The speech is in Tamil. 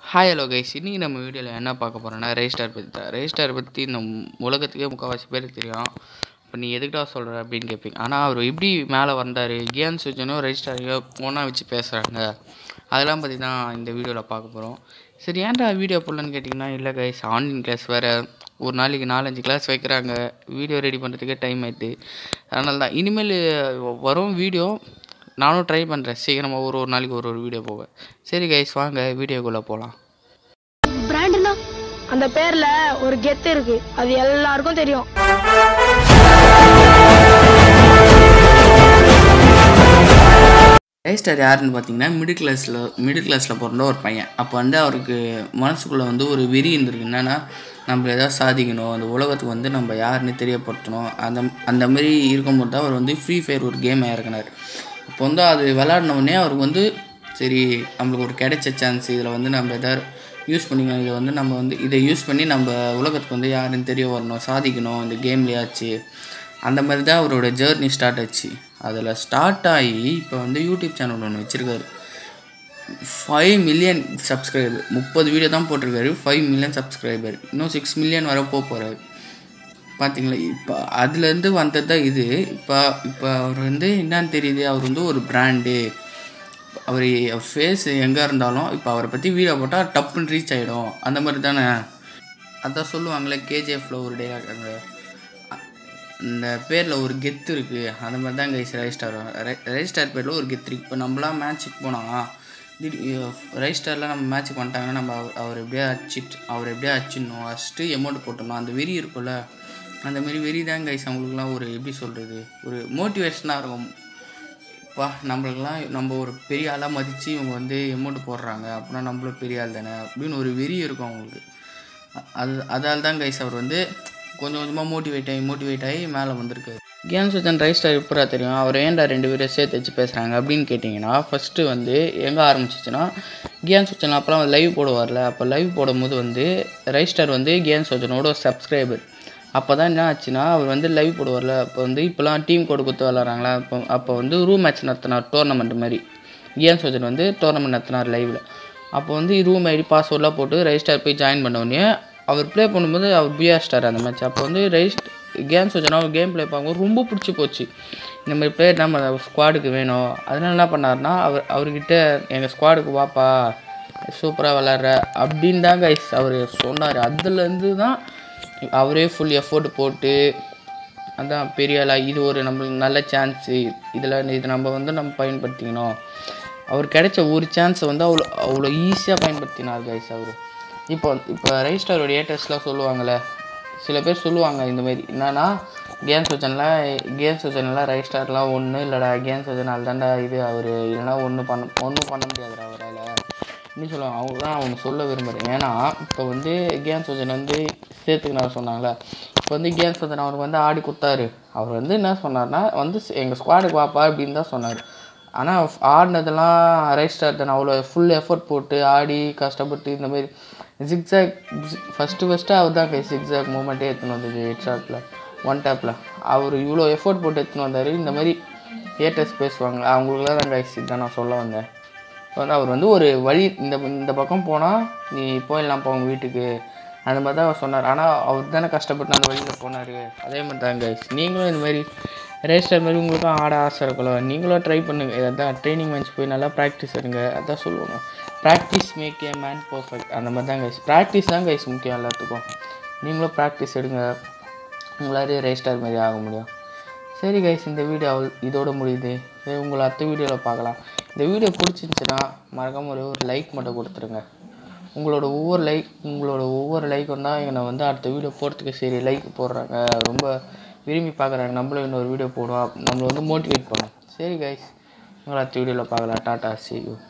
ஹாய் ஹலோ கைஸ் இன்றைக்கி நம்ம வீடியோவில் என்ன பார்க்க போகிறோன்னா ரெஜிஸ்டார் பற்றி தான் ரெஜிஸ்டார் பற்றி இந்த உலகத்துக்கே முக்கால்வாசி பேருக்கு தெரியும் இப்போ நீ எதுக்குடா சொல்கிற அப்படின்னு கேட்பீங்க ஆனால் அவர் எப்படி மேலே வந்தார் கேம் சுவிட்சனும் ரெஜிஸ்டாரையோ ஃபோனாக வச்சு பேசுகிறாங்க அதெல்லாம் பற்றி தான் இந்த வீடியோவில் பார்க்க போகிறோம் சரி ஏன்டா வீடியோ போடலன்னு கேட்டிங்கன்னா இல்லை கைஸ் ஆன்லைன் கிளாஸ் வேறு ஒரு நாளைக்கு நாலஞ்சு கிளாஸ் வைக்கிறாங்க வீடியோ ரெடி பண்ணுறதுக்கே டைம் ஆயிடுது அதனால தான் இனிமேல் வரும் வீடியோ நானும் ட்ரை பண்ணுறேன் சீக்கிரமாக ஒரு ஒரு நாளைக்கு ஒரு ஒரு வீடியோ போவேன் சரி கைஸ் வாங்க வீடியோக்குள்ளே போகலாம் பிராண்டுனா அந்த பேர்ல ஒரு கெத்து இருக்கு அது எல்லாருக்கும் தெரியும் ரைஸ்டர் யாருன்னு பார்த்தீங்கன்னா மிடில் கிளாஸில் மிடில் கிளாஸில் பிறந்த ஒரு பையன் அப்போ வந்து அவருக்கு மனசுக்குள்ளே வந்து ஒரு வெறி இருந்திருக்கு என்னென்னா நம்ம எதாவது சாதிக்கணும் அந்த உலகத்துக்கு வந்து நம்ம யாருன்னு தெரியப்படுத்தணும் அந்த அந்த மாதிரி இருக்கும்போது தான் அவர் வந்து ஃப்ரீ ஃபயர் ஒரு கேம் இறக்குனார் அப்போ வந்து அது விளாடின உடனே அவருக்கு வந்து சரி நம்மளுக்கு ஒரு கிடைச்ச சான்ஸ் இதில் வந்து நம்ம எதாவது யூஸ் பண்ணிக்கணும் இதை வந்து நம்ம வந்து இதை யூஸ் பண்ணி நம்ம உலகத்துக்கு வந்து யாருன்னு தெரிய வரணும் சாதிக்கணும் இந்த கேம்லேயாச்சு அந்த மாதிரி தான் அவரோட ஜேர்னி ஸ்டார்ட் ஆச்சு அதில் ஸ்டார்ட் ஆகி இப்போ வந்து யூடியூப் சேனல் ஒன்று வச்சுருக்காரு ஃபைவ் மில்லியன் சப்ஸ்கிரைபர் முப்பது வீடியோ தான் போட்டிருக்காரு ஃபைவ் மில்லியன் சப்ஸ்கிரைபர் இன்னும் சிக்ஸ் மில்லியன் வர போக போகிறாரு பார்த்தீங்களா இப்போ அதுலேருந்து வந்தது தான் இது இப்போ இப்போ அவர் வந்து என்னன்னு தெரியுது அவர் வந்து ஒரு பிராண்டு அவர் ஃபேஸ் எங்கே இருந்தாலும் இப்போ அவரை பற்றி வீடியோ போட்டால் டப்புன்னு ரீச் ஆகிடும் அந்த மாதிரி தானே அதான் சொல்லுவாங்களே கேஜிஎஃப்பில் ஒரு டேலாக்காங்க இந்த பேரில் ஒரு கெத்து இருக்குது அந்த மாதிரி தான் கைஸ் ரெஜிஸ்டார் ரெஜிஸ்டார் பேரில் ஒரு கெத்து இருக்குது இப்போ நம்மளாம் மேட்ச்சுக்கு போனால் திடீர் ரெஜிஸ்டாரில் நம்ம மேட்ச்சுக்கு வந்துட்டாங்கன்னா நம்ம அவர் அவர் எப்படியா அச்சிட் அவர் எப்படியா அச்சிடணும் ஃபஸ்ட்டு எமௌண்ட் போட்டணும் அந்த வெறி இருக்கும்ல அந்த மாதிரி வெறி தான் கைஸ் அவங்களுக்குலாம் ஒரு எப்படி சொல்கிறது ஒரு மோட்டிவேஷனாக இருக்கும் பா நம்மளுக்கெல்லாம் நம்ம ஒரு பெரிய ஆளாக மதித்து இவங்க வந்து எமௌண்ட் போடுறாங்க அப்படின்னா நம்மளும் பெரிய ஆள் தானே அப்படின்னு ஒரு வெறி இருக்கும் அவங்களுக்கு அ- அது அதால் தான் கைஸ் அவர் வந்து கொஞ்சம் கொஞ்சமாக மோட்டிவேட் ஆகி மோட்டிவேட் ஆகி மேலே வந்திருக்காரு கேம் சுத்தன் ரைஸ்டார் எப்படா தெரியும் அவர் ஏன்டா ரெண்டு பேரும் சேர்த்து வச்சு பேசுகிறாங்க அப்படின்னு கேட்டிங்கன்னா ஃபஸ்ட்டு வந்து எங்கே ஆரம்பிச்சிச்சுன்னா கேம் சுச்சன் அப்போலாம் லைவ் போடுவார்ல அப்போ லைவ் போடும்போது வந்து ரைஸ்டார் வந்து கேம் சுச்சனோட சப்ஸ்கிரைபர் அப்போ தான் என்ன ஆச்சுன்னா அவர் வந்து லைவ் போடுவார்ல அப்போ வந்து இப்போலாம் டீம் கோடு கொடுத்து விளாட்றாங்களா அப்போ அப்போ வந்து ரூம் மேட்ச் நடத்தினார் டோர்னமெண்ட் மாதிரி கேம் சோஜன் வந்து டோர்னமெண்ட் நடத்தினார் லைவில் அப்போ வந்து ரூம் ஐடி பாஸ்வேர்ட்லாம் போட்டு ரெஜிஸ்டார் போய் ஜாயின் பண்ண உடனே அவர் ப்ளே பண்ணும்போது அவர் பிஆர் ஸ்டார் அந்த மேட்ச் அப்போ வந்து ரெஜிஸ்ட் கேம் சோஜனா அவர் கேம் ப்ளே பார்க்கும்போது ரொம்ப பிடிச்சி போச்சு இந்த மாதிரி பிளேயர் நம்ம ஸ்குவாடுக்கு வேணும் அதனால என்ன பண்ணாருன்னா அவர் அவர்கிட்ட எங்கள் ஸ்குவாடுக்கு வாப்பா சூப்பராக விளாட்ற அப்படின்னு தான் கைஸ் அவர் சொன்னார் அதுலேருந்து தான் அவரே ஃபுல் எஃபோர்ட் போட்டு அதான் பெரிய ஆளா இது ஒரு நம்மளுக்கு நல்ல சான்ஸு இதில் இது நம்ம வந்து நம்ம பயன்படுத்திக்கணும் அவர் கிடைச்ச ஒரு சான்ஸை வந்து அவ்வளோ அவ்வளோ ஈஸியாக பயன்படுத்தினார் கைஸ் அவர் இப்போ இப்போ ரெஜிஸ்டரோட ஏட்டர்ஸ்லாம் சொல்லுவாங்கள்ல சில பேர் சொல்லுவாங்க இந்த மாதிரி என்னன்னா கேம்ஸ் வச்சனெலாம் கேம்ஸ் வச்சனெலாம் ரெஜிஸ்டார்லாம் ஒன்றும் இல்லைடா கேம்ஸ் வச்சனால தான்டா இது அவர் இல்லைனா ஒன்றும் பண்ண ஒன்றும் பண்ண முடியாதுடா அவரால் இன்னும் சொல்லுவாங்க அவங்க தான் அவங்க சொல்ல விரும்புகிறேன் ஏன்னா இப்போ வந்து கேம்ஸ் வச்சன் வந்து சேர்த்துக்கினார் சொன்னாங்களே இப்போ வந்து கேம்ஸ் வச்சன் அவருக்கு வந்து ஆடி கொடுத்தாரு அவர் வந்து என்ன சொன்னார்னா வந்து எங்கள் ஸ்குவாடுக்கு வாப்பா அப்படின்னு தான் சொன்னார் ஆனால் ஆடினதெல்லாம் ரெஜிஸ்டார் தானே அவ்வளோ ஃபுல் எஃபர்ட் போட்டு ஆடி கஷ்டப்பட்டு இந்த மாதிரி ஜிக்ஸாக் ஃபஸ்ட்டு ஃபஸ்ட்டு அவர் தான் கை ஜிக்ஸாக் மூமெண்ட்டே எடுத்துன்னு வந்தது ஹெட் ஷாட்டில் ஒன் டேப்பில் அவர் இவ்வளோ எஃபோர்ட் போட்டு எடுத்துன்னு வந்தார் இந்த மாதிரி ஏட்டர்ஸ் பேசுவாங்க அவங்களுக்குலாம் தான் கைஸ் தான் நான் சொல்ல வந்தேன் இப்போ வந்து அவர் வந்து ஒரு வழி இந்த இந்த பக்கம் போனால் நீ போயிடலாம் போ உங்கள் வீட்டுக்கு அந்த மாதிரி தான் அவர் சொன்னார் ஆனால் அவர் தானே கஷ்டப்பட்டு அந்த வழியில் போனார் அதே மாதிரி தான் கைஸ் நீங்களும் இந்த மாதிரி ரேஸ்டர் மாதிரி உங்களுக்கும் ஆட ஆசை இருக்கலாம் நீங்களும் ட்ரை பண்ணுங்கள் அதான் ட்ரைனிங் மேட்ச் போய் நல்லா ப்ராக்டிஸ் எடுங்க அதான் சொல்லுவாங்க practice make a man perfect அந்த மாதிரி தான் கைஸ் ப்ராக்டிஸ் தான் கைஸ் முக்கியம் எல்லாத்துக்கும் நீங்களும் ப்ராக்டிஸ் எடுங்க உங்களாலே ரேஸ்டார் மாதிரி ஆக முடியும் சரி கைஸ் இந்த வீடியோ அவள் இதோட முடியுது சரி உங்களை அடுத்த வீடியோவில் பார்க்கலாம் இந்த வீடியோ பிடிச்சிருந்துச்சுன்னா மறக்காம ஒரே ஒரு லைக் மட்டும் கொடுத்துருங்க உங்களோட ஒவ்வொரு லைக் உங்களோட ஒவ்வொரு லைக்கும் தான் என்னை வந்து அடுத்த வீடியோ போகிறதுக்கு சரி லைக் போடுறாங்க ரொம்ப விரும்பி பார்க்குறாங்க நம்மளும் இன்னொரு வீடியோ போடுவோம் நம்மளை வந்து மோட்டிவேட் பண்ணும் சரி கைஸ் உங்களை அடுத்த வீடியோவில் பார்க்கலாம் டாட்டா சி யூ